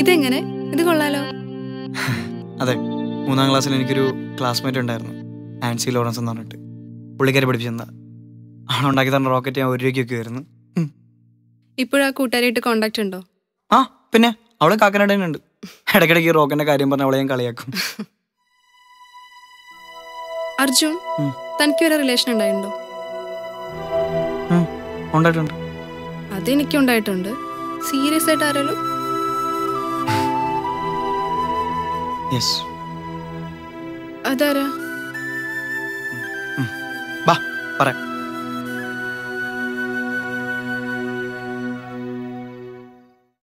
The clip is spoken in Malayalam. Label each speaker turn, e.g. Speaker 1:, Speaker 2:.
Speaker 1: ഇതെങ്ങനെ ഇത് കൊള്ളാലോ
Speaker 2: അതെ മൂന്നാം ക്ലാസ്സിൽ എനിക്കൊരു ക്ലാസ്മേറ്റ് ഉണ്ടായിരുന്നു ആൻസി ലോറൻസ് എന്ന് പറഞ്ഞിട്ട് പുള്ളിക്കാരി പഠിപ്പിച്ചെന്താ അവളുണ്ടാക്കി തന്ന റോക്കറ്റ് ഞാൻ ഒരു രൂപയ്ക്കൊക്കെ ആയിരുന്നു
Speaker 1: ഇപ്പോഴാ കൂട്ടുകാരായിട്ട് കോണ്ടാക്ട് ഉണ്ടോ
Speaker 2: ആ പിന്നെ അവളെ കാക്കനാടനുണ്ട് ഇടയ്ക്കിടയ്ക്ക് റോക്കറ്റിന്റെ കാര്യം പറഞ്ഞ അവളെ ഞാൻ കളിയാക്കും
Speaker 1: അർജുൻ
Speaker 2: ഉം.
Speaker 1: തനിക്ക് വരെ റിലേഷൻ ഉണ്ടായിട്ടുണ്ടോ
Speaker 2: ഉം, ഉണ്ടായിട്ടുണ്ട്
Speaker 1: അതെനിക്കും ഉണ്ടായിട്ടുണ്ട് സീരിയസ് ആയിട്ട് ആരെങ്കിലും
Speaker 2: യെസ്
Speaker 1: അതാരാ
Speaker 2: ബാ പറയാം